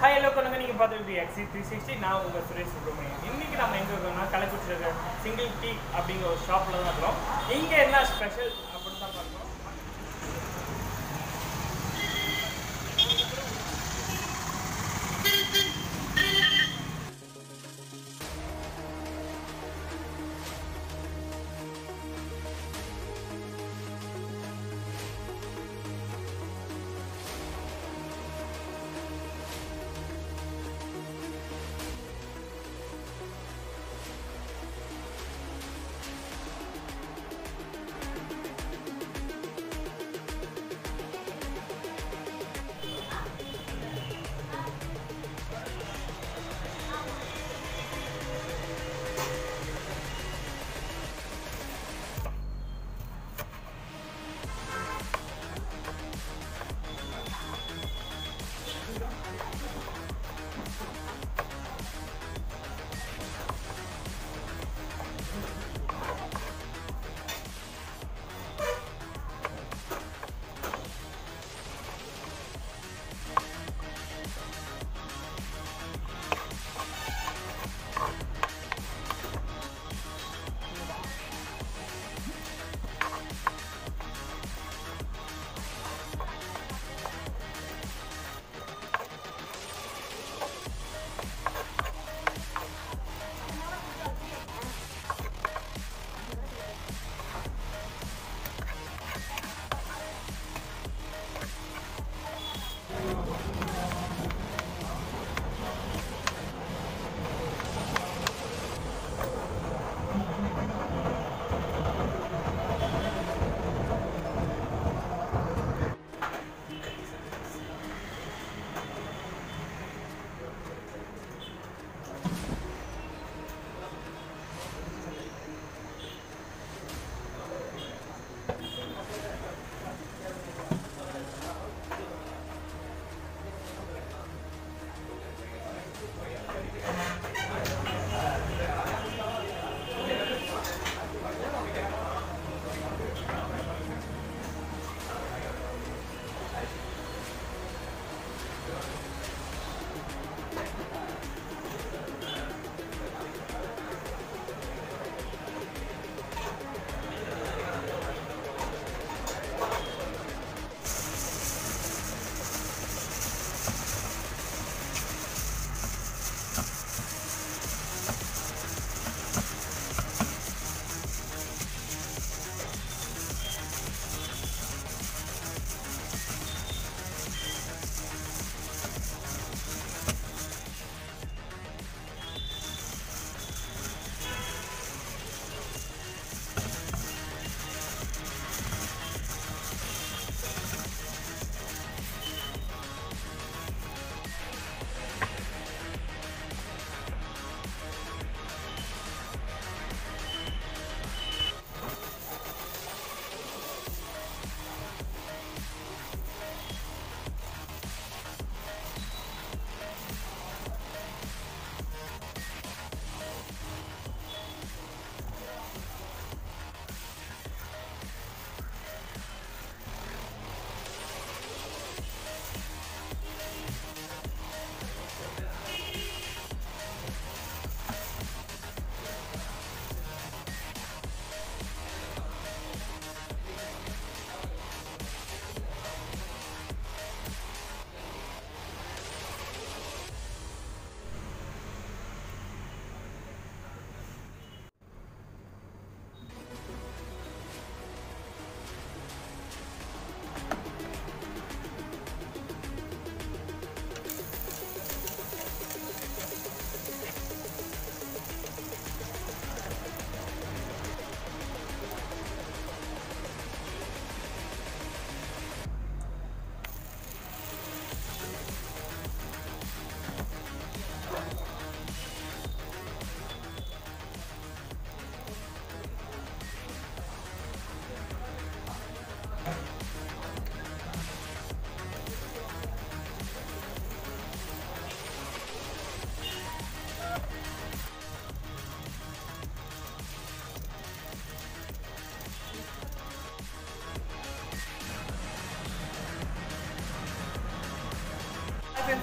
hi hello கொண்டு நீங்கள் பார்த்துட்டு எக்ஸி த்ரீ சிக்ஸ்டி நான் உங்கள் சுரேஷ் சுப்ரமணியன் இன்னைக்கு நம்ம எங்கே இருக்கோம்னா கள்ளக்குறிச்சியில் இருக்க சிங்கிள் டீ அப்படிங்கிற ஒரு ஷாப்பில் தான் இருக்கிறோம் இங்கே என்ன ஸ்பெஷல் அப்படின்னு தான் பார்க்குறோம்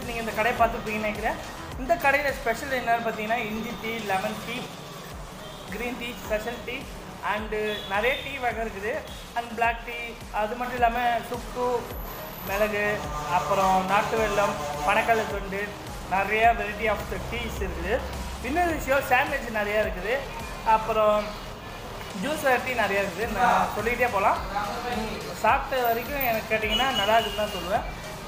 வியூவர்ஸ் நீங்கள் இந்த கடையை பார்த்துருப்பீங்கன்னு நினைக்கிறேன் இந்த கடையில் ஸ்பெஷல் என்னன்னு பார்த்தீங்கன்னா இஞ்சி tea lemon tea green tea special tea and நிறைய டீ வகை இருக்குது அண்ட் பிளாக் டீ அது மட்டும் இல்லாமல் சுக்கு மிளகு அப்புறம் நாட்டு வெல்லம் பனக்கடலை தொண்டு நிறைய வெரைட்டி ஆஃப் டீஸ் இருக்குது இன்னொரு விஷயம் சாண்ட்விச் நிறையா இருக்குது அப்புறம் ஜூஸ் வெரைட்டி நிறையா இருக்குது நான் சொல்லிகிட்டே போகலாம் சாப்பிட்ட வரைக்கும் எனக்கு கேட்டிங்கன்னா நல்லா இருக்குன்னு தான் சொல்லுவேன்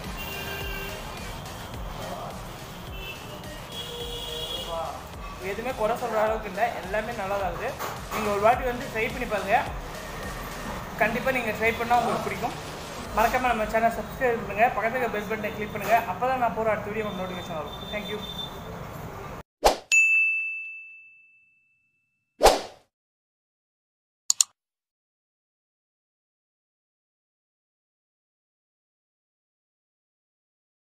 எதுவுமே குறை சொல்கிற அளவுக்கு இல்லை எல்லாமே நல்லா தான் இருக்குது நீங்கள் ஒரு வாட்டி வந்து ட்ரை பண்ணி பாருங்கள் கண்டிப்பாக நீங்கள் ட்ரை பண்ணால் உங்களுக்கு பிடிக்கும் மறக்காமல் நம்ம சேனல் சப்ஸ்கிரைப் பண்ணுங்கள் பக்கத்துக்கு பெல் பட்டனை கிளிக் பண்ணுங்கள் அப்போ தான் நான் போகிற அடுத்த வீடியோ உங்களுக்கு நோட்டிஃபிகேஷன் வரும் தேங்க்யூ